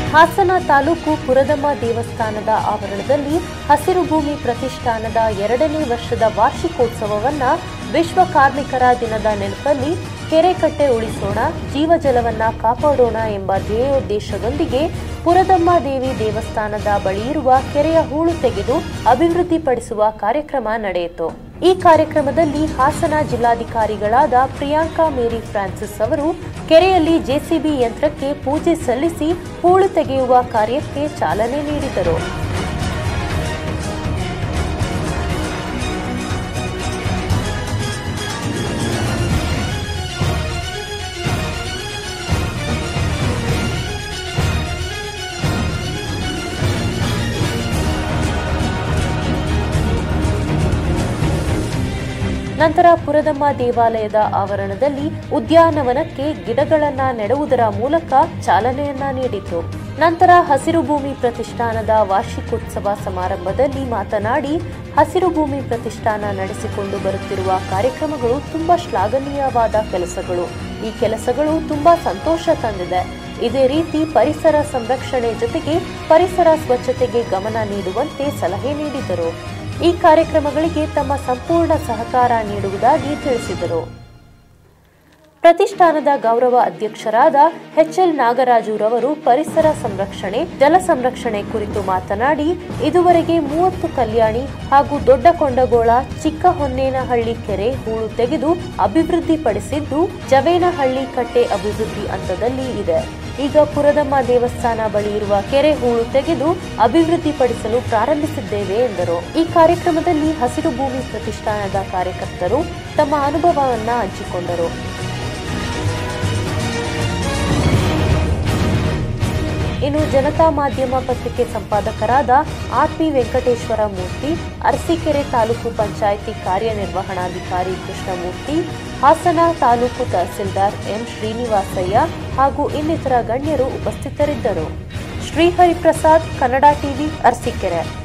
ಹಾಸನ ತಾಲೂಕು ಪುರದಮ್ಮ ದೇವಸ್ಥಾನದ ಆವರಣದಲ್ಲಿ ಹಸಿರು ಭೂಮಿ ಪ್ರತಿಷ್ಠಾನದ ಎರಡನೇ ವರ್ಷದ ವಾರ್ಷಿಕೋತ್ಸವವನ್ನ ವಿಶ್ವ ಕಾರ್ಮಿಕರ ದಿನದ ನೆನಪಲ್ಲಿ ಕೆರೆ ಕಟ್ಟೆ ಉಳಿಸೋಣ ಜೀವಜಲವನ್ನ ಕಾಪಾಡೋಣ ಎಂಬ ಧ್ಯೇಯೋದ್ದೇಶದೊಂದಿಗೆ ಪುರದಮ್ಮ ದೇವಿ ದೇವಸ್ಥಾನದ ಬಳಿ ಇರುವ ಕೆರೆಯ ಹೂಳು ತೆಗೆದು ಅಭಿವೃದ್ಧಿಪಡಿಸುವ ಕಾರ್ಯಕ್ರಮ ನಡೆಯಿತು ಈ ಕಾರ್ಯಕ್ರಮದಲ್ಲಿ ಹಾಸನ ಜಿಲ್ಲಾಧಿಕಾರಿಗಳಾದ ಪ್ರಿಯಾಂಕಾ ಮೇರಿ ಫ್ರಾನ್ಸಿಸ್ ಅವರು ಕೆರೆಯಲ್ಲಿ ಜೆಸಿಬಿ ಯಂತ್ರಕ್ಕೆ ಪೂಜೆ ಸಲ್ಲಿಸಿ ಹೂಳು ತೆಗೆಯುವ ಕಾರ್ಯಕ್ಕೆ ಚಾಲನೆ ನೀಡಿದರು ನಂತರ ಪುರದಮ್ಮ ದೇವಾಲಯದ ಆವರಣದಲ್ಲಿ ಉದ್ಯಾನವನಕ್ಕೆ ಗಿಡಗಳನ್ನ ನೆಡುವುದರ ಮೂಲಕ ಚಾಲನೆಯನ್ನ ನೀಡಿತು ನಂತರ ಹಸಿರು ಭೂಮಿ ಪ್ರತಿಷ್ಠಾನದ ವಾರ್ಷಿಕೋತ್ಸವ ಸಮಾರಂಭದಲ್ಲಿ ಮಾತನಾಡಿ ಹಸಿರು ಭೂಮಿ ಪ್ರತಿಷ್ಠಾನ ನಡೆಸಿಕೊಂಡು ಬರುತ್ತಿರುವ ಕಾರ್ಯಕ್ರಮಗಳು ತುಂಬಾ ಶ್ಲಾಘನೀಯವಾದ ಕೆಲಸಗಳು ಈ ಕೆಲಸಗಳು ತುಂಬಾ ಸಂತೋಷ ತಂದಿದೆ ಇದೇ ರೀತಿ ಪರಿಸರ ಸಂರಕ್ಷಣೆ ಜೊತೆಗೆ ಪರಿಸರ ಸ್ವಚ್ಛತೆಗೆ ಗಮನ ನೀಡುವಂತೆ ಸಲಹೆ ನೀಡಿದರು ಈ ಕಾರ್ಯಕ್ರಮಗಳಿಗೆ ತಮ್ಮ ಸಂಪೂರ್ಣ ಸಹಕಾರ ನೀಡುವುದಾಗಿ ತಿಳಿಸಿದರು ಪ್ರತಿಷ್ಠಾನದ ಗೌರವ ಅಧ್ಯಕ್ಷರಾದ ಎಚ್ಎಲ್ ನಾಗರಾಜುರವರು ಪರಿಸರ ಸಂರಕ್ಷಣೆ ಜಲ ಸಂರಕ್ಷಣೆ ಕುರಿತು ಮಾತನಾಡಿ ಇದುವರೆಗೆ ಮೂವತ್ತು ಕಲ್ಯಾಣಿ ಹಾಗೂ ದೊಡ್ಡ ಕೊಂಡಗೋಳ ಚಿಕ್ಕ ಹೊನ್ನೇನಹಳ್ಳಿ ಕೆರೆ ಹೂಳು ತೆಗೆದು ಅಭಿವೃದ್ಧಿಪಡಿಸಿದ್ದು ಜವೇನಹಳ್ಳಿ ಕಟ್ಟೆ ಅಭಿವೃದ್ಧಿ ಹಂತದಲ್ಲಿ ಇದೆ ಈಗ ಪುರದಮ್ಮ ದೇವಸ್ಥಾನ ಬಳಿ ಇರುವ ಕೆರೆ ಹೂಳು ತೆಗೆದು ಅಭಿವೃದ್ಧಿಪಡಿಸಲು ಪ್ರಾರಂಭಿಸಿದ್ದೇವೆ ಎಂದರು ಈ ಕಾರ್ಯಕ್ರಮದಲ್ಲಿ ಹಸಿರು ಭೂಮಿ ಪ್ರತಿಷ್ಠಾನದ ಕಾರ್ಯಕರ್ತರು ತಮ್ಮ ಅನುಭವವನ್ನ ಹಂಚಿಕೊಂಡರು ಇನ್ನು ಜನತಾ ಮಾಧ್ಯಮ ಪತ್ರಿಕೆ ಸಂಪಾದಕರಾದ ಆರ್ ಪಿ ವೆಂಕಟೇಶ್ವರ ಮೂರ್ತಿ ಅರಸೀಕೆರೆ ತಾಲೂಕು ಪಂಚಾಯಿತಿ ಕಾರ್ಯನಿರ್ವಹಣಾಧಿಕಾರಿ ಕೃಷ್ಣಮೂರ್ತಿ ಹಾಸನ ತಾಲೂಕು ತಹಸೀಲ್ದಾರ್ ಎಂ ಶ್ರೀನಿವಾಸಯ್ಯ ಹಾಗೂ ಇನ್ನಿತರ ಗಣ್ಯರು ಉಪಸ್ಥಿತರಿದ್ದರು ಶ್ರೀಹರಿಪ್ರಸಾದ್ ಕನ್ನಡ ಟಿವಿ ಅರಸೀಕೆರೆ